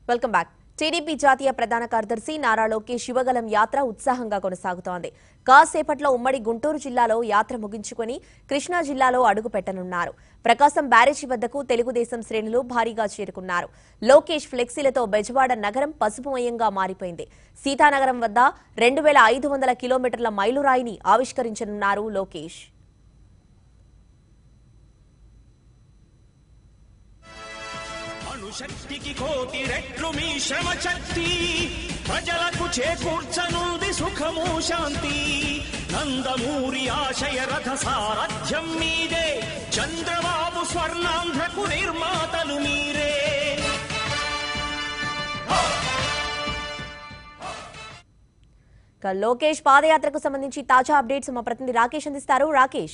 welcome back TDP జాతీయ ప్రధాన కార్యదర్శి నారా లోకేష్ శివగలం యాత్ర ఉత్సాహంగా కొనసాగుతోంది కాసేపట్లో ఉమ్మడి గుంటూరు జిల్లాలో యాత్ర ముగించుకొని కృష్ణా జిల్లాలో అడుగు పెట్టనున్నారు ప్రకాశం బ్యారేజీ వద్దకు తెలుగుదేశం శ్రేణులు భారీగా చేరుకున్నారు లోకేష్ ఫ్లెక్సీలతో బెజవాడ నగరం పసుపుమయంగా మారిపోయింది సీతానగరం వద్ద రెండు వేల ఐదు వందల కిలోమీటర్ల మైలురాయిని ఆవిష్కరించనున్నారు లోకేష్ అణుశక్తికి కోటి రెట్లు మీ శ్రమ శక్తి ప్రజలకు చేకూర్చనుంది సుఖము శాంతి నందమూరి ఆశయ రథ సారథ్యం మీదే చంద్రబాబు స్వర్ణాంధ్రకు నిర్మాతలు మీరే ఇక లోకేష్ పాదయాత్రకు సంబంధించి తాజా అప్డేట్స్ మా ప్రతినిధి రాకేష్ అందిస్తారు రాకేష్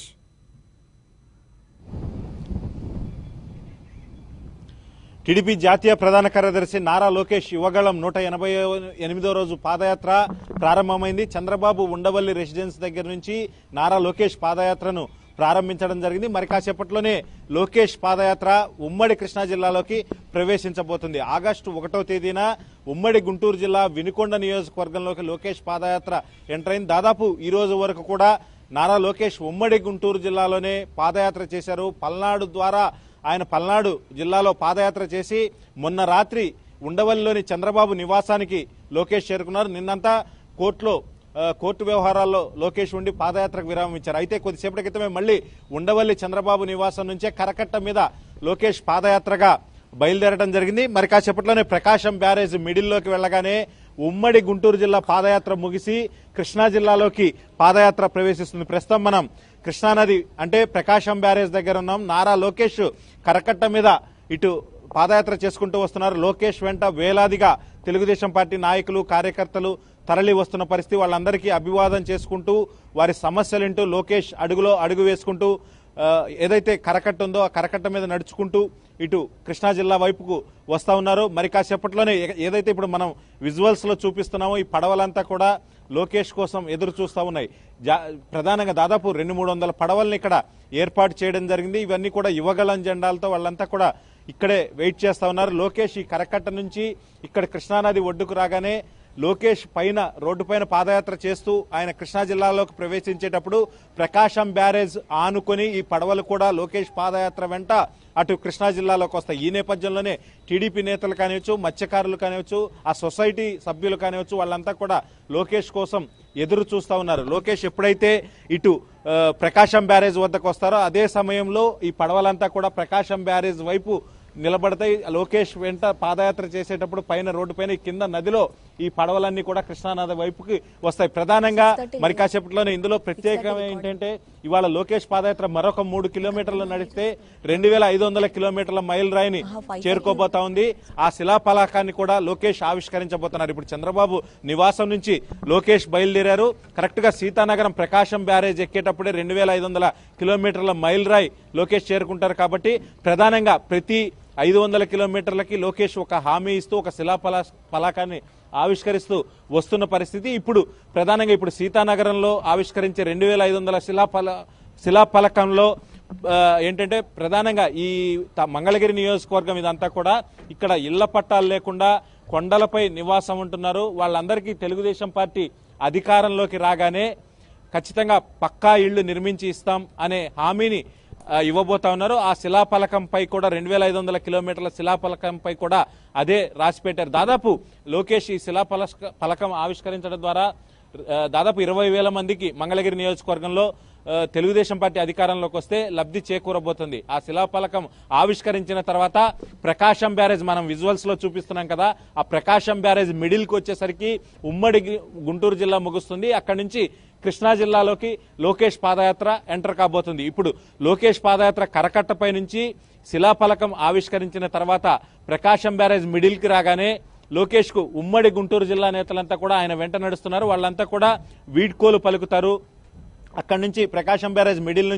టీడీపీ జాతీయ ప్రధాన కార్యదర్శి నారా లోకేష్ యువగళం నూట ఎనభై ఎనిమిదో రోజు పాదయాత్ర ప్రారంభమైంది చంద్రబాబు ఉండవల్లి రెసిడెన్స్ దగ్గర నుంచి నారా లోకేష్ పాదయాత్రను ప్రారంభించడం జరిగింది మరి కాసేపట్లోనే లోకేష్ పాదయాత్ర ఉమ్మడి కృష్ణా జిల్లాలోకి ప్రవేశించబోతుంది ఆగస్టు ఒకటో తేదీన ఉమ్మడి గుంటూరు జిల్లా వినుకొండ నియోజకవర్గంలోకి లోకేష్ పాదయాత్ర ఎంటర్ అయింది దాదాపు ఈ రోజు వరకు కూడా నారా లోకేష్ ఉమ్మడి గుంటూరు జిల్లాలోనే పాదయాత్ర చేశారు పల్నాడు ద్వారా ఆయన పల్నాడు జిల్లాలో పాదయాత్ర చేసి మొన్న రాత్రి ఉండవల్లిలోని చంద్రబాబు నివాసానికి లోకేష్ చేరుకున్నారు నిన్నంతా కోర్టులో ఆ, కోర్టు వ్యవహారాల్లో లోకేష్ ఉండి పాదయాత్రకు విరామం ఇచ్చారు అయితే కొద్దిసేపటి క్రితమే మళ్ళీ ఉండవల్లి చంద్రబాబు నివాసం నుంచే కరకట్ట మీద లోకేష్ పాదయాత్రగా బయలుదేరడం జరిగింది మరి కాసేపట్లోనే ప్రకాశం బ్యారేజ్ మిడిల్లోకి వెళ్ళగానే ఉమ్మడి గుంటూరు జిల్లా పాదయాత్ర ముగిసి కృష్ణా జిల్లాలోకి పాదయాత్ర ప్రవేశిస్తుంది ప్రస్తుతం మనం కృష్ణానది అంటే ప్రకాశం బ్యారేజ్ దగ్గర ఉన్నాం నారా లోకేష్ కరకట్ట మీద ఇటు పాదయాత్ర చేసుకుంటూ వస్తున్నారు లోకేష్ వెంట వేలాదిగా తెలుగుదేశం పార్టీ నాయకులు కార్యకర్తలు తరలి వస్తున్న పరిస్థితి వాళ్ళందరికీ అభివాదం చేసుకుంటూ వారి సమస్యలేంటూ లోకేష్ అడుగులో అడుగు వేసుకుంటూ ఆ, ఏదైతే కరకట్ట ఉందో ఆ కరకట్ట మీద నడుచుకుంటూ ఇటు కృష్ణా జిల్లా వైపుకు వస్తా ఉన్నారు మరి కాసేపట్లోనే ఏ- ఏదైతే ఇప్పుడు మనం విజువల్స్ లో చూపిస్తున్నామో ఈ పడవలంతా కూడా లోకేష్ కోసం ఎదురు చూస్తా ఉన్నాయి జా- ప్రధానంగా దాదాపు రెండు మూడు వందల పడవల్ని ఇక్కడ ఏర్పాటు చేయడం జరిగింది ఇవన్నీ కూడా యువగలం జెండాలతో వాళ్ళంతా కూడా ఇక్కడే వెయిట్ చేస్తా ఉన్నారు లోకేష్ ఈ కరకట్ట నుంచి ఇక్కడ కృష్ణానది ఒడ్డుకు రాగానే లోకేష్ పైన రోడ్డు పైన పాదయాత్ర చేస్తూ ఆయన కృష్ణా జిల్లాలోకి ప్రవేశించేటప్పుడు ప్రకాశం బ్యారేజ్ ఆనుకొని ఈ పడవలు కూడా లోకేష్ పాదయాత్ర వెంట అటు కృష్ణా జిల్లాలోకి వస్తాయి ఈ నేపథ్యంలోనే టీడీపీ నేతలు కానివచ్చు మత్స్యకారులు కానివచ్చు ఆ సొసైటీ సభ్యులు కానివచ్చు వాళ్ళంతా కూడా లోకేష్ కోసం ఎదురు చూస్తా ఉన్నారు లోకేష్ ఎప్పుడైతే ఇటు ఆ, ప్రకాశం బ్యారేజ్ వద్దకు వస్తారో అదే సమయంలో ఈ పడవలంతా కూడా ప్రకాశం బ్యారేజ్ వైపు నిలబడతాయి లోకేష్ వెంట పాదయాత్ర చేసేటప్పుడు పైన రోడ్డు పైన ఈ కింద నదిలో ఈ పడవలన్నీ కూడా కృష్ణానది వైపుకి వస్తాయి ప్రధానంగా మరి కాసేపట్లోనే ఇందులో ప్రత్యేకం ఏంటంటే ఇవాళ లోకేష్ పాదయాత్ర మరొక మూడు కిలోమీటర్లు నడిస్తే రెండు వేల ఐదు వందల కిలోమీటర్ల మైల్ రాయిని చేరుకోబోతా ఉంది ఆ శిలాఫలకాన్ని కూడా లోకేష్ ఆవిష్కరించబోతున్నారు ఇప్పుడు చంద్రబాబు నివాసం నుంచి లోకేష్ బయలుదేరారు కరెక్ట్ గా సీతానగరం ప్రకాశం బ్యారేజ్ ఎక్కేటప్పుడే రెండు వేల ఐదు వందల కిలోమీటర్ల మైల్ రాయి లోకేష్ చేరుకుంటారు కాబట్టి ప్రధానంగా ప్రతి ఐదు వందల కిలోమీటర్లకి లోకేష్ ఒక హామీ ఇస్తూ ఒక శిలాఫల ఫలకాన్ని ఆవిష్కరిస్తూ వస్తున్న పరిస్థితి ఇప్పుడు ప్రధానంగా ఇప్పుడు సీతానగరంలో ఆవిష్కరించే రెండు వేల ఐదు వందల శిలాఫల శిలాఫలకంలో ఆ, ఏంటంటే ప్రధానంగా ఈ త- మంగళగిరి నియోజకవర్గం ఇదంతా కూడా ఇక్కడ ఇళ్ల పట్టాలు లేకుండా కొండలపై నివాసం ఉంటున్నారు వాళ్ళందరికీ తెలుగుదేశం పార్టీ అధికారంలోకి రాగానే ఖచ్చితంగా పక్కా ఇళ్లు నిర్మించి ఇస్తాం అనే హామీని ఆ, ఇవ్వబోతా ఉన్నారు ఆ శిలాఫలకంపై కూడా రెండు వేల ఐదు వందల కిలోమీటర్ల శిలాఫలకంపై కూడా అదే రాసిపెట్టారు దాదాపు లోకేష్ ఈ శిలాఫలక ఫలకం ఆవిష్కరించడం ద్వారా ఆ, దాదాపు ఇరవై వేల మందికి మంగళగిరి నియోజకవర్గంలో ఆ, తెలుగుదేశం పార్టీ అధికారంలోకి వస్తే లబ్ధి చేకూరబోతుంది ఆ శిలాఫలకం ఆవిష్కరించిన తర్వాత ప్రకాశం బ్యారేజ్ మనం విజువల్స్ లో చూపిస్తున్నాం కదా ఆ ప్రకాశం బ్యారేజ్ మిడిల్ కి వచ్చేసరికి ఉమ్మడి గి- గుంటూరు జిల్లా ముగుస్తుంది అక్కడి నుంచి కృష్ణా జిల్లాలోకి లోకేష్ పాదయాత్ర ఎంటర్ కాబోతుంది ఇప్పుడు లోకేష్ పాదయాత్ర కరకట్టపై నుంచి శిలాఫలకం ఆవిష్కరించిన తర్వాత ప్రకాశం బ్యారేజ్ మిడిల్ కి రాగానే లోకేష్ కు ఉమ్మడి గుంటూరు జిల్లా నేతలంతా కూడా ఆయన వెంట నడుస్తున్నారు వాళ్ళంతా కూడా వీడ్కోలు పలుకుతారు అక్కడి నుంచి ప్రకాశం బ్యారేజ్ మిడిల్ నుంచి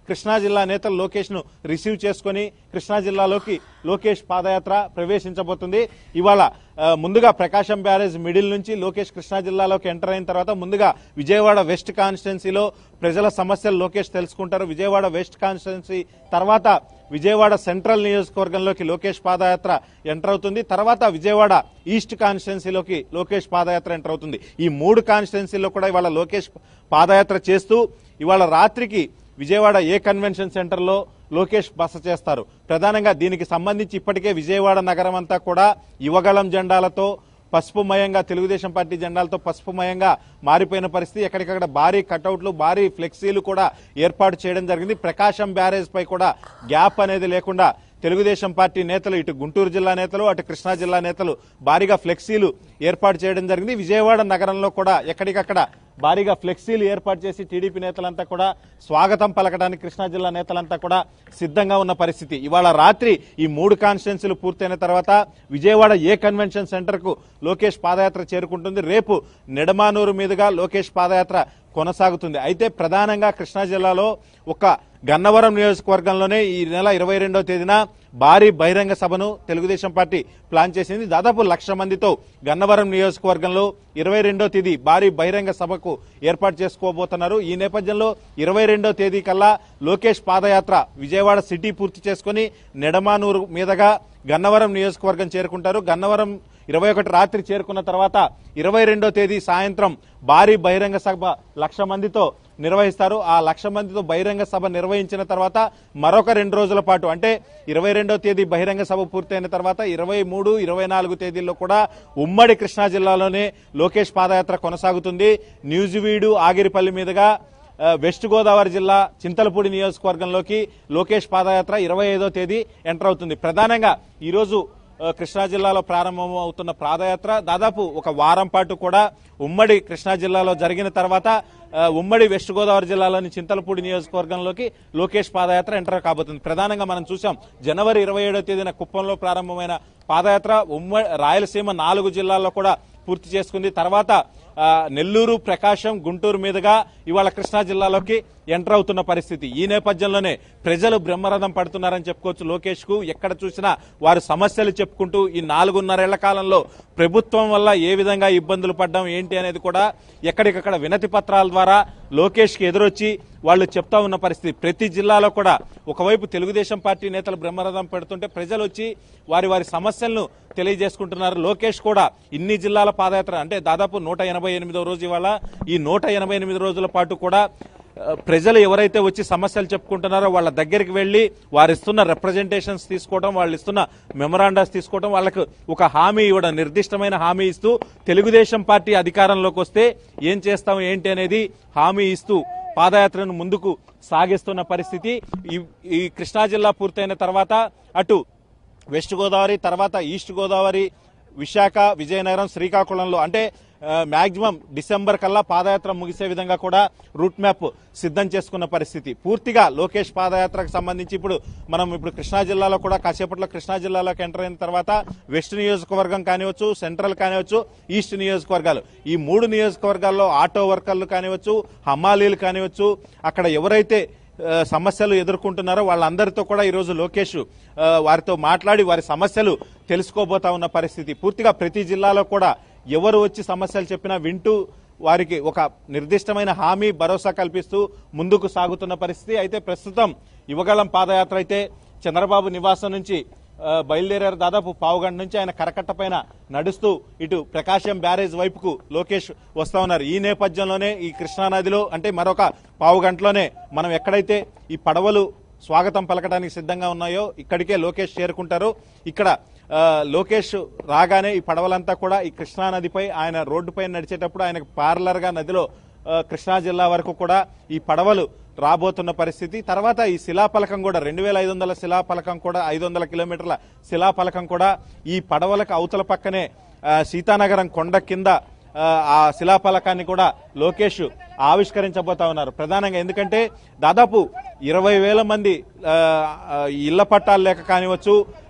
కృష్ణా జిల్లా నేతలు లోకేష్ ను రిసీవ్ చేసుకొని కృష్ణా జిల్లాలోకి లోకేష్ పాదయాత్ర ప్రవేశించబోతుంది ఇవాళ ఆ, ముందుగా ప్రకాశం బ్యారేజ్ మిడిల్ నుంచి లోకేష్ కృష్ణా జిల్లాలోకి ఎంటర్ అయిన తర్వాత ముందుగా విజయవాడ వెస్ట్ కాన్స్టిట్యున్సీలో ప్రజల సమస్యలు లోకేష్ తెలుసుకుంటారు విజయవాడ వెస్ట్ కాన్స్టిట్యున్సీ తర్వాత విజయవాడ సెంట్రల్ నియోజకవర్గంలోకి లోకేష్ పాదయాత్ర ఎంటర్ అవుతుంది తర్వాత విజయవాడ ఈస్ట్ కాన్స్టిట్యున్సీలోకి లోకేష్ పాదయాత్ర ఎంటర్ అవుతుంది ఈ మూడు కాన్స్టిట్యున్సీలో కూడా ఇవాళ లోకేష్ పాదయాత్ర చేస్తూ ఇవాళ రాత్రికి విజయవాడ ఏ కన్వెన్షన్ సెంటర్లో లోకేష్ బస చేస్తారు ప్రధానంగా దీనికి సంబంధించి ఇప్పటికే విజయవాడ నగరం అంతా కూడా యువగళం జెండాలతో పసుపుమయంగా తెలుగుదేశం పార్టీ జెండాలతో పసుపుమయంగా మారిపోయిన పరిస్థితి ఎక్కడికక్కడ భారీ కటౌట్లు భారీ ఫ్లెక్సీలు కూడా ఏర్పాటు చేయడం జరిగింది ప్రకాశం బ్యారేజ్ పై కూడా గ్యాప్ అనేది లేకుండా తెలుగుదేశం పార్టీ నేతలు ఇటు గుంటూరు జిల్లా నేతలు అటు కృష్ణా జిల్లా నేతలు భారీగా ఫ్లెక్సీలు ఏర్పాటు చేయడం జరిగింది విజయవాడ నగరంలో కూడా ఎక్కడికక్కడ భారీగా ఫ్లెక్సీలు ఏర్పాటు చేసి టీడీపీ నేతలంతా కూడా స్వాగతం పలకడానికి కృష్ణా జిల్లా నేతలంతా కూడా సిద్ధంగా ఉన్న పరిస్థితి ఇవాళ రాత్రి ఈ మూడు కాన్స్టిట్యున్సీలు పూర్తయిన తర్వాత విజయవాడ ఏ కన్వెన్షన్ సెంటర్ కు లోకేష్ పాదయాత్ర చేరుకుంటుంది రేపు నెడమానూరు మీదుగా లోకేష్ పాదయాత్ర కొనసాగుతుంది అయితే ప్రధానంగా కృష్ణా జిల్లాలో ఒక గన్నవరం నియోజకవర్గంలోనే ఈ నెల ఇరవై రెండో తేదీన భారీ బహిరంగ సభను తెలుగుదేశం పార్టీ ప్లాన్ చేసింది దాదాపు లక్ష మందితో గన్నవరం నియోజకవర్గంలో ఇరవై రెండో తేదీ భారీ బహిరంగ సభకు ఏర్పాటు చేసుకోబోతున్నారు ఈ నేపథ్యంలో ఇరవై రెండో తేదీ కల్లా లోకేష్ పాదయాత్ర విజయవాడ సిటీ పూర్తి చేసుకుని నెడమానూరు మీదుగా గన్నవరం నియోజకవర్గం చేరుకుంటారు గన్నవరం ఇరవై ఒకటి రాత్రి చేరుకున్న తర్వాత ఇరవై రెండో తేదీ సాయంత్రం భారీ బహిరంగ సభ లక్ష మందితో నిర్వహిస్తారు ఆ లక్ష మందితో బహిరంగ సభ నిర్వహించిన తర్వాత మరొక రెండు రోజుల పాటు అంటే ఇరవై రెండో తేదీ బహిరంగ సభ పూర్తయిన తర్వాత ఇరవై మూడు ఇరవై నాలుగు తేదీల్లో కూడా ఉమ్మడి కృష్ణా జిల్లాలోనే లోకేష్ పాదయాత్ర కొనసాగుతుంది న్యూజివీడు ఆగిరిపల్లి మీదుగా ఆ, వెస్ట్ గోదావరి జిల్లా చింతలపూడి నియోజకవర్గంలోకి లోకేష్ పాదయాత్ర ఇరవై ఐదో తేదీ ఎంటర్ అవుతుంది ప్రధానంగా ఈరోజు ఆ, కృష్ణా జిల్లాలో ప్రారంభం అవుతున్న పాదయాత్ర దాదాపు ఒక వారం పాటు కూడా ఉమ్మడి కృష్ణా జిల్లాలో జరిగిన తర్వాత ఆ, ఉమ్మడి వెస్ట్ గోదావరి జిల్లాలోని చింతలపూడి నియోజకవర్గంలోకి లోకేష్ పాదయాత్ర ఎంటర్ కాబోతుంది ప్రధానంగా మనం చూసాం జనవరి ఇరవై ఏడో తేదీన కుప్పంలో ప్రారంభమైన పాదయాత్ర ఉమ్మడి రాయలసీమ నాలుగు జిల్లాల్లో కూడా పూర్తి చేసుకుంది తర్వాత ఆ, నెల్లూరు ప్రకాశం గుంటూరు మీదుగా ఇవాళ కృష్ణా జిల్లాలోకి ఎంటర్ అవుతున్న పరిస్థితి ఈ నేపథ్యంలోనే ప్రజలు బ్రహ్మరథం పడుతున్నారని చెప్పుకోవచ్చు లోకేష్ కు ఎక్కడ చూసినా వారు సమస్యలు చెప్పుకుంటూ ఈ నాలుగున్నరేళ్ల కాలంలో ప్రభుత్వం వల్ల ఏ విధంగా ఇబ్బందులు పడ్డం ఏంటి అనేది కూడా ఎక్కడికక్కడ వినతి పత్రాల ద్వారా లోకేష్ కి ఎదురొచ్చి వాళ్ళు చెప్తా ఉన్న పరిస్థితి ప్రతి జిల్లాలో కూడా ఒకవైపు తెలుగుదేశం పార్టీ నేతలు బ్రహ్మరథం పెడుతుంటే ప్రజలు వచ్చి వారి వారి సమస్యలను తెలియజేసుకుంటున్నారు లోకేష్ కూడా ఇన్ని జిల్లాల పాదయాత్ర అంటే దాదాపు నూట ఎనభై ఎనిమిదో రోజు ఇవాళ ఈ నూట ఎనభై ఎనిమిది రోజుల పాటు కూడా ఆ, ప్రజలు ఎవరైతే వచ్చి సమస్యలు చెప్పుకుంటున్నారో వాళ్ళ దగ్గరికి వెళ్లి వారు ఇస్తున్న రిప్రజెంటేషన్స్ తీసుకోవడం వాళ్ళు ఇస్తున్న మెమరాండాస్ తీసుకోవడం వాళ్ళకు ఒక హామీ ఇవ్వడం నిర్దిష్టమైన హామీ ఇస్తూ తెలుగుదేశం పార్టీ అధికారంలోకి వస్తే ఏం చేస్తాం ఏంటి అనేది హామీ ఇస్తూ పాదయాత్రను ముందుకు సాగిస్తున్న పరిస్థితి ఈ- ఈ కృష్ణా జిల్లా పూర్తయిన తర్వాత అటు వెస్ట్ గోదావరి తర్వాత ఈస్ట్ గోదావరి విశాఖ విజయనగరం శ్రీకాకుళంలో అంటే మాక్సిమం డిసెంబర్ కల్లా పాదయాత్ర ముగిసే విధంగా కూడా రూట్ మ్యాప్ సిద్ధం చేసుకున్న పరిస్థితి పూర్తిగా లోకేష్ పాదయాత్రకు సంబంధించి ఇప్పుడు మనం ఇప్పుడు కృష్ణా జిల్లాలో కూడా కాసేపట్లో కృష్ణా జిల్లాలోకి ఎంటర్ అయిన తర్వాత వెస్ట్ నియోజకవర్గం కానివచ్చు సెంట్రల్ కానివచ్చు ఈస్ట్ నియోజకవర్గాలు ఈ మూడు నియోజకవర్గాల్లో ఆటో వర్కర్లు కానివచ్చు హమాలీలు కానివచ్చు అక్కడ ఎవరైతే ఆ, సమస్యలు ఎదుర్కొంటున్నారో వాళ్ళందరితో కూడా ఈరోజు లోకేష్ ఆ, వారితో మాట్లాడి వారి సమస్యలు తెలుసుకోబోతా ఉన్న పరిస్థితి పూర్తిగా ప్రతి జిల్లాలో కూడా ఎవరు వచ్చి సమస్యలు చెప్పినా వింటూ వారికి ఒక నిర్దిష్టమైన హామీ భరోసా కల్పిస్తూ ముందుకు సాగుతున్న పరిస్థితి అయితే ప్రస్తుతం యువగళం పాదయాత్ర అయితే చంద్రబాబు నివాసం నుంచి ఆ, బయలుదేరారు దాదాపు పావుగంట నుంచి ఆయన కరకట్ట పైన నడుస్తూ ఇటు ప్రకాశం బ్యారేజ్ వైపుకు లోకేష్ వస్తా ఉన్నారు ఈ నేపథ్యంలోనే ఈ కృష్ణానదిలో అంటే మరొక పావు గంటలోనే మనం ఎక్కడైతే ఈ పడవలు స్వాగతం పలకడానికి సిద్ధంగా ఉన్నాయో ఇక్కడికే లోకేష్ చేరుకుంటారు ఇక్కడ ఆ, లోకేష్ రాగానే ఈ పడవలంతా కూడా ఈ కృష్ణా నదిపై ఆయన రోడ్డుపై నడిచేటప్పుడు ఆయనకు పార్లర్ గా నదిలో ఆ, కృష్ణా జిల్లా వరకు కూడా ఈ పడవలు రాబోతున్న పరిస్థితి తర్వాత ఈ శిలాఫలకం కూడా రెండు వేల ఐదు వందల శిలాఫలకం కూడా ఐదు వందల కిలోమీటర్ల శిలాఫలకం కూడా ఈ పడవలకు అవతల పక్కనే ఆ, సీతానగరం కొండ కింద ఆ, ఆ శిలాఫలకాన్ని కూడా లోకేష్ ఆవిష్కరించబోతా ఉన్నారు ప్రధానంగా ఎందుకంటే దాదాపు ఇరవై వేల మంది ఆ, ఆ, ఇళ్ల పట్టాలు లేక కానివచ్చు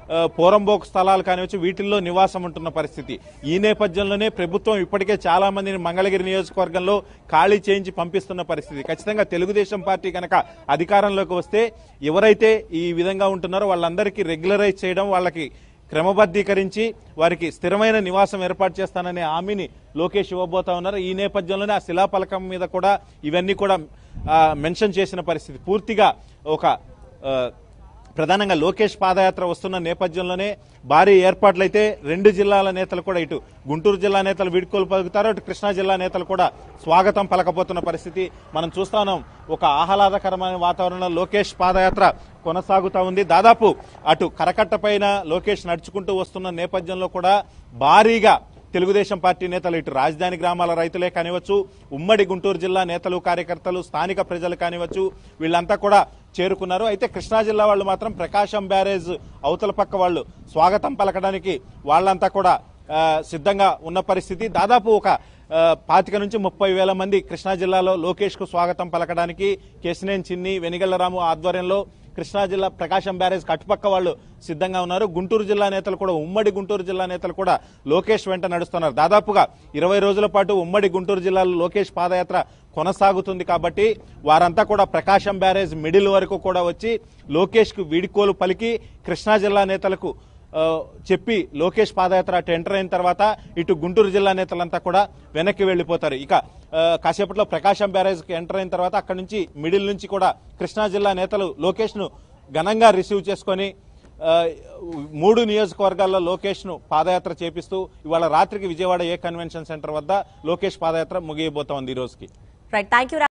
ఆ, పోరంబోకు స్థలాలు కానివచ్చు వీటిల్లో నివాసం ఉంటున్న పరిస్థితి ఈ నేపథ్యంలోనే ప్రభుత్వం ఇప్పటికే చాలా మందిని మంగళగిరి నియోజకవర్గంలో ఖాళీ చేయించి పంపిస్తున్న పరిస్థితి ఖచ్చితంగా తెలుగుదేశం పార్టీ కనుక అధికారంలోకి వస్తే ఎవరైతే ఈ విధంగా ఉంటున్నారో వాళ్ళందరికీ రెగ్యులరైజ్ చేయడం వాళ్ళకి క్రమబద్ధీకరించి వారికి స్థిరమైన నివాసం ఏర్పాటు చేస్తాననే హామీని లోకేష్ ఇవ్వబోతా ఉన్నారు ఈ నేపథ్యంలోనే ఆ శిలాఫలకం మీద కూడా ఇవన్నీ కూడా ఆ, మెన్షన్ చేసిన పరిస్థితి పూర్తిగా ఒక ఆ, ప్రధానంగా లోకేష్ పాదయాత్ర వస్తున్న నేపథ్యంలోనే భారీ ఏర్పాట్లయితే రెండు జిల్లాల నేతలు కూడా ఇటు గుంటూరు జిల్లా నేతలు వీడ్కోలు పలుకుతారు అటు కృష్ణా జిల్లా నేతలు కూడా స్వాగతం పలకపోతున్న పరిస్థితి మనం చూస్తా ఉన్నాం ఒక ఆహ్లాదకరమైన వాతావరణంలో లోకేష్ పాదయాత్ర కొనసాగుతా ఉంది దాదాపు అటు కరకట్ట పైన లోకేష్ నడుచుకుంటూ వస్తున్న నేపథ్యంలో కూడా భారీగా తెలుగుదేశం పార్టీ నేతలు ఇటు రాజధాని గ్రామాల రైతులే కానివచ్చు ఉమ్మడి గుంటూరు జిల్లా నేతలు కార్యకర్తలు స్థానిక ప్రజలు కానివచ్చు వీళ్ళంతా కూడా చేరుకున్నారు అయితే కృష్ణా జిల్లా వాళ్ళు మాత్రం ప్రకాశం బ్యారేజ్ అవతల పక్క వాళ్ళు స్వాగతం పలకడానికి వాళ్ళంతా కూడా ఆ, సిద్ధంగా ఉన్న పరిస్థితి దాదాపు ఒక ఆ, పాతిక నుంచి ముప్పై వేల మంది కృష్ణా జిల్లాలో లోకేష్ కు స్వాగతం పలకడానికి కేసినేని చిన్ని వెనిగళ్లరాము ఆధ్వర్యంలో కృష్ణా జిల్లా ప్రకాశం బ్యారేజ్ కట్టుపక్క వాళ్ళు సిద్ధంగా ఉన్నారు గుంటూరు జిల్లా నేతలు కూడా ఉమ్మడి గుంటూరు జిల్లా నేతలు కూడా లోకేష్ వెంట నడుస్తున్నారు దాదాపుగా ఇరవై రోజుల పాటు ఉమ్మడి గుంటూరు జిల్లాలో లోకేష్ పాదయాత్ర కొనసాగుతుంది కాబట్టి వారంతా కూడా ప్రకాశం బ్యారేజ్ మిడిల్ వరకు కూడా వచ్చి లోకేష్ కు వీడికోలు పలికి కృష్ణా జిల్లా నేతలకు ఆ, చెప్పి లోకేష్ పాదయాత్ర అటు ఎంటర్ అయిన తర్వాత ఇటు గుంటూరు జిల్లా నేతలంతా కూడా వెనక్కి వెళ్లిపోతారు ఇక ఆ, కాసేపట్లో ప్రకాశం బ్యారేజ్ కి ఎంటర్ అయిన తర్వాత అక్కడి నుంచి మిడిల్ నుంచి కూడా కృష్ణా జిల్లా నేతలు లోకేష్ ను ఘనంగా రిసీవ్ చేసుకొని ఆ, మూడు నియోజకవర్గాల్లో లోకేష్ ను పాదయాత్ర చేపిస్తూ ఇవాళ రాత్రికి విజయవాడ ఏ కన్వెన్షన్ సెంటర్ వద్ద లోకేష్ పాదయాత్ర ముగియబోతోంది ఈ రోజుకి రైట్ థ్యాంక్ యూ